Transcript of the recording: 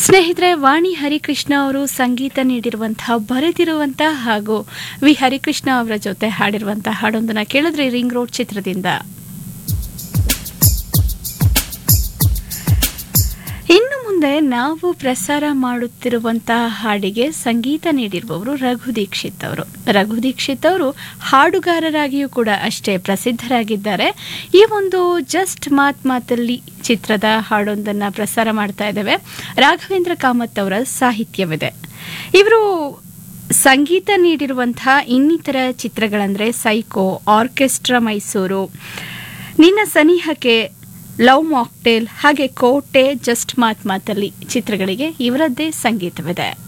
ಸ್ನೇಹಿತರೆ ವಾಣಿ ಹರಿಕೃಷ್ಣ ಅವರು ಸಂಗೀತ ನೀಡಿರುವಂತಹ ಬರೆದಿರುವಂತಹ ಹಾಗೂ ವಿ ಹರಿಕೃಷ್ಣ ಅವರ ಜೊತೆ ಹಾಡಿರುವಂತಹ ಹಾಡೊಂದನ್ನ ಕೇಳಿದ್ರೆ ರಿಂಗ್ ರೋಡ್ ಚಿತ್ರದಿಂದ ಇನ್ನು ಮುಂದೆ ನಾವು ಪ್ರಸಾರ ಮಾಡುತ್ತಿರುವಂತಹ ಹಾಡಿಗೆ ಸಂಗೀತ ನೀಡಿರುವವರು ರಘು ದೀಕ್ಷಿತ್ ಅವರು ರಘು ದೀಕ್ಷಿತ್ ಅವರು ಹಾಡುಗಾರರಾಗಿಯೂ ಕೂಡ ಅಷ್ಟೇ ಪ್ರಸಿದ್ಧರಾಗಿದ್ದಾರೆ ಈ ಒಂದು ಜಸ್ಟ್ ಮಾತ್ ಮಾತಲ್ಲಿ ಚಿತ್ರದ ಹಾಡೊಂದನ್ನು ಪ್ರಸಾರ ಮಾಡ್ತಾ ಇದ್ದೇವೆ ರಾಘವೇಂದ್ರ ಕಾಮತ್ ಅವರ ಸಾಹಿತ್ಯವಿದೆ ಇವರು ಸಂಗೀತ ನೀಡಿರುವಂತಹ ಇನ್ನಿತರ ಚಿತ್ರಗಳಂದ್ರೆ ಸೈಕೋ ಆರ್ಕೆಸ್ಟ್ರಾ ಮೈಸೂರು ನಿನ್ನ ಸನಿಹಕ್ಕೆ ಲವ್ ಮಾಕ್ಟೇಲ್ ಹಾಗೆ ಕೋಟೆ ಜಸ್ಟ್ ಮಾತ್ ಮಾತಲ್ಲಿ ಚಿತ್ರಗಳಿಗೆ ಇವರದ್ದೇ ಸಂಗೀತವಿದೆ